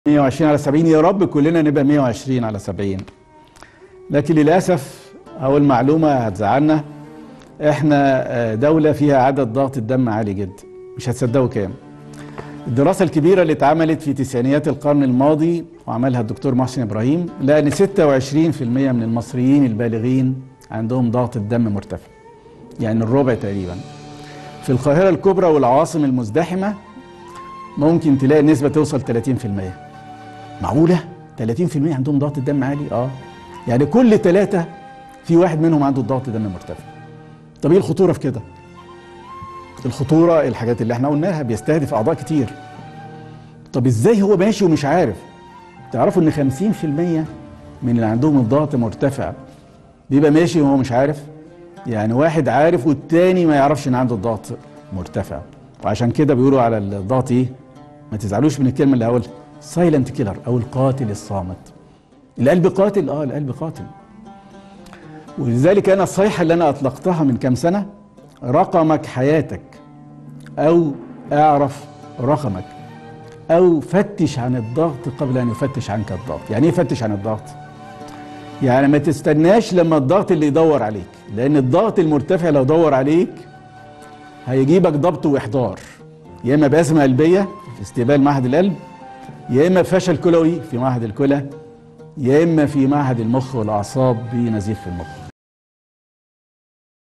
120 على 70 يا رب كلنا نبقى 120 على 70 لكن للاسف اول معلومه هتزعلنا احنا دوله فيها عدد ضغط الدم عالي جدا مش هتصدقوا كام الدراسه الكبيره اللي اتعملت في تسعينيات القرن الماضي وعملها الدكتور محسن ابراهيم لقى ان 26% من المصريين البالغين عندهم ضغط الدم مرتفع يعني الربع تقريبا في القاهره الكبرى والعواصم المزدحمه ممكن تلاقي النسبه توصل 30% معقوله 30% عندهم ضغط الدم عالي اه يعني كل ثلاثه في واحد منهم عنده ضغط دم مرتفع طب ايه الخطوره في كده الخطوره الحاجات اللي احنا قلناها بيستهدف اعضاء كتير طب ازاي هو ماشي ومش عارف تعرفوا ان 50% من اللي عندهم الضغط مرتفع بيبقى ماشي وهو مش عارف يعني واحد عارف والتاني ما يعرفش ان عنده الضغط مرتفع وعشان كده بيقولوا على الضغط ايه ما تزعلوش من الكلمه اللي هقولها سايلنت كيلر او القاتل الصامت القلب قاتل اه القلب قاتل ولذلك انا الصيحه اللي انا اطلقتها من كام سنه رقمك حياتك او اعرف رقمك او فتش عن الضغط قبل ان يفتش عنك الضغط يعني ايه فتش عن الضغط يعني ما تستناش لما الضغط اللي يدور عليك لان الضغط المرتفع لو دور عليك هيجيبك ضبط واحضار يا اما بازمه قلبيه في استقبال معهد القلب يا اما فشل كلوي في معهد الكلى يا اما في معهد المخ والاعصاب بنزيف في المخ